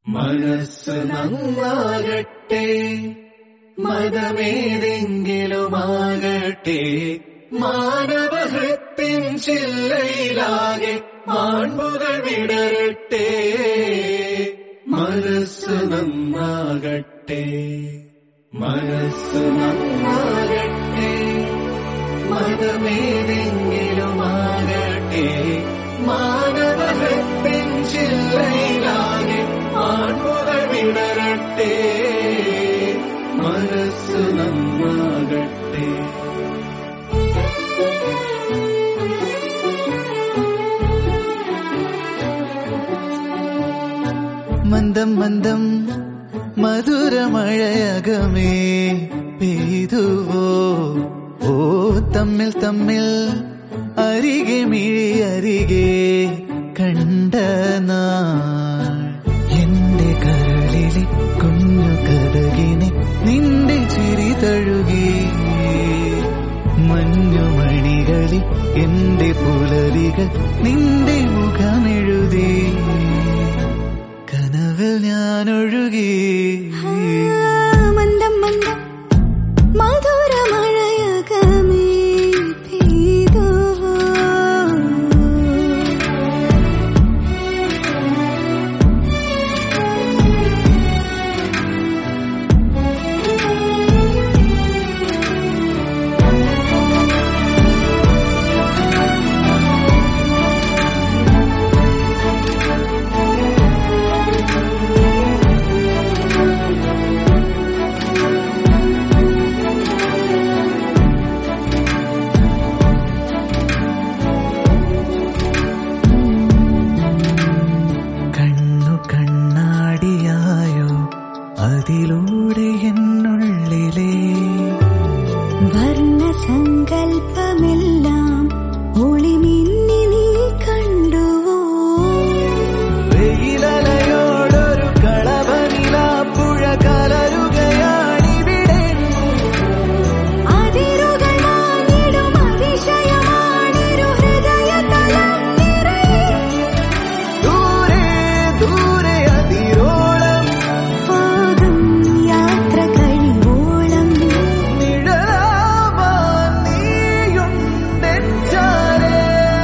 മനസ്സ് നന്നാകട്ടെ മതമേതെങ്കിലുമാകട്ടെ മാനവഹൃത്തിൻ ചില്ലയിലാകെ മാൺപുകൾ വിടരട്ടെ മനസ്സ് നന്നാകട്ടെ മനസ്സ് നന്നാകട്ടെ മതമേതെങ്കിലുമാകട്ടെ മാനവഹൃത്തിൻ ചില്ലയിലാകെ മാൺപുകൾ വിടരട്ടെ മനസ്സ് നന്നാകട്ടെ മന്ദം മന്ദം മധുരമഴയകമേ പെയ്തുവോ ഓ തമ്മിൽ തമ്മിൽ അരികെ മിഴി അരികെ കണ്ട നാൾ എന്റെ കരളിലെ കുഞ്ഞു കഥകിനെ നിന്റെ ചിരി തഴുകി മഞ്ഞുമണികളിൽ എന്റെ പുലരികൾ നിന്റെ മുഖമെഴുതി കനവിൽ ഞാൻ ഒഴുകി മന്ദം മന്ദം മധുരമഴയകമേ പെയ്തു കണ്ണു കണ്ണാടിയായോ അതിലൂടെ എന്നുള്ളിലെ വർണ്ണസങ്കൽപ്പമെല്ലാം ഒളിമിന്നി നീ കണ്ടുവോ വെയിലലയോടൊരു കളവനിലാപ്പുഴ കലരുകയാണിവിടെ അതിരുകൾ വാങ്ങിടും അതിശയമാണിരു ഹൃദയതലം നിറയെ ദൂരെ ദൂരെ അതിരോളം പോകും യാത്ര കഴിവോളം നിഴലാവാൻ നീയുണ്ടെച്ചാലേ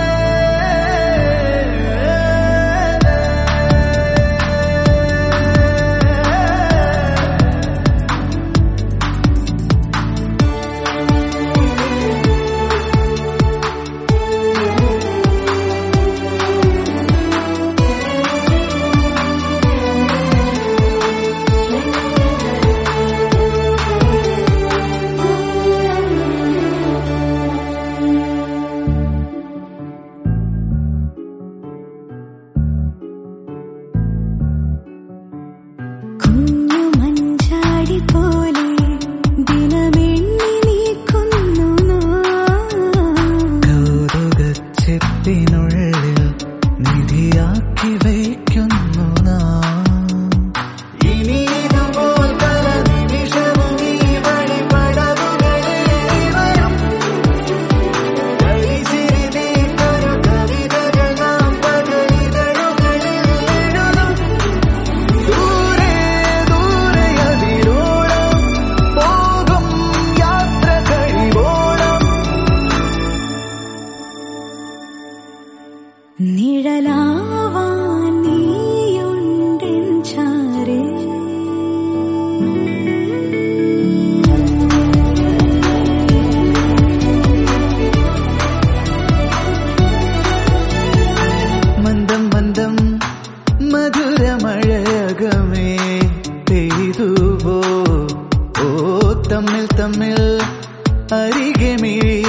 കുഞ്ഞു മഞ്ചാടി പോലെ ദിനമെണ്ണി നീക്കുന്നു കൗതുകച്ചെപ്പിനുള്ളിൽ നിധിയാക്കി വയ്ക്കുന്നു നാം ഇനി ഇതുപോൽ പല നിമിഷവും ഈ വഴിപടവുകളിൽ വരും കളിച്ചിരി തീർത്തൊരു കവിതകൾ നാം പകലിതഴുകളിൽ എഴുതും ദൂരെ ദൂരെ അതിരോളം പോകും യാത്ര കഴിവോളം നിഴലാവാൻ നീയുണ്ടെൻ ചാരേ മന്ദം മന്ദം മധുരമഴകമേ പെയ്തുവോ ഓ തമ്മിൽ തമ്മിൽ അരികെ മിഴി